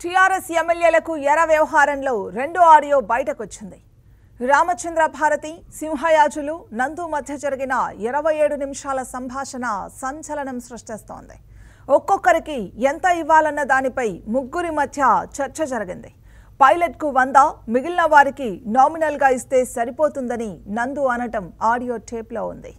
TRS ఎమ్మెల్యేలకు ఎర వ్యవహారంలో రెండో ఆడియో బయటకొచ్చింది రామచంద్ర భారతి సింహయాజులు నందు మధ్య జరిగిన ఇరవై ఏడు నిమిషాల సంభాషణ సంచలనం సృష్టిస్తోంది ఒక్కొక్కరికి ఎంత ఇవ్వాలన్న దానిపై ముగ్గురి మధ్య చర్చ జరిగింది పైలట్కు వంద మిగిలిన వారికి నామినల్గా ఇస్తే సరిపోతుందని నందు అనటం ఆడియో టేప్లో ఉంది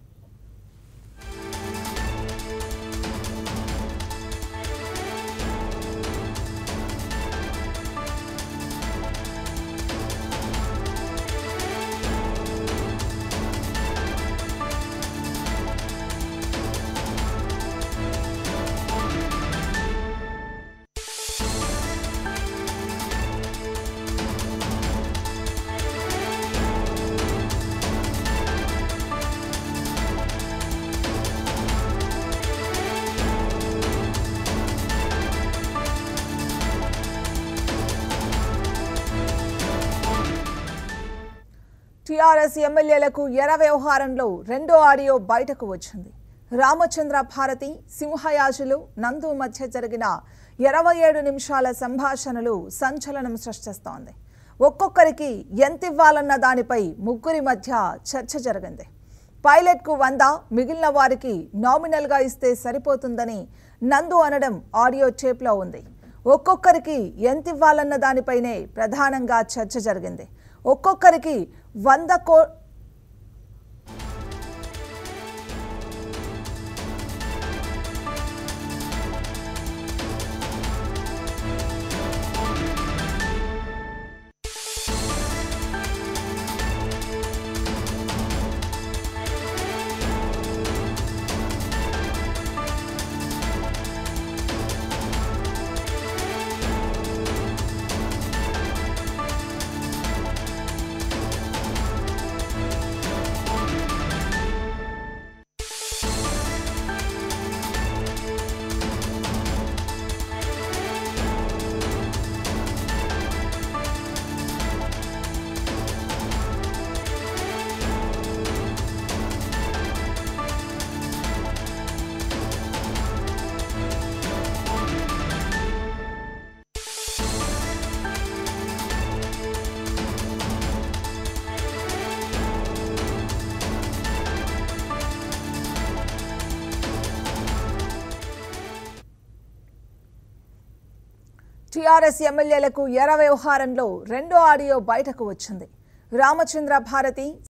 టీఆర్ఎస్ ఎమ్మెల్యేలకు ఎర వ్యవహారంలో రెండో ఆడియో బయటకు వచ్చింది రామచంద్ర భారతి సింహయాజులు నందు మధ్య జరిగిన ఇరవై ఏడు నిమిషాల సంభాషణలు సంచలనం సృష్టిస్తోంది ఒక్కొక్కరికి ఎంత ఇవ్వాలన్న దానిపై ముగ్గురి మధ్య చర్చ జరిగింది పైలట్కు వంద మిగిలిన వారికి నామినల్గా ఇస్తే సరిపోతుందని నందు అనడం ఆడియో టేప్లో ఉంది ఒక్కొక్కరికి ఎంత ఇవ్వాలన్న దానిపైనే ప్రధానంగా చర్చ జరిగింది ఒక్కొక్కరికి వంద కో టీఆర్ఎస్ ఎమ్మెల్యేలకు ఎర వ్యవహారంలో రెండో ఆడియో బయటకు వచ్చింది రామచంద్ర భారతి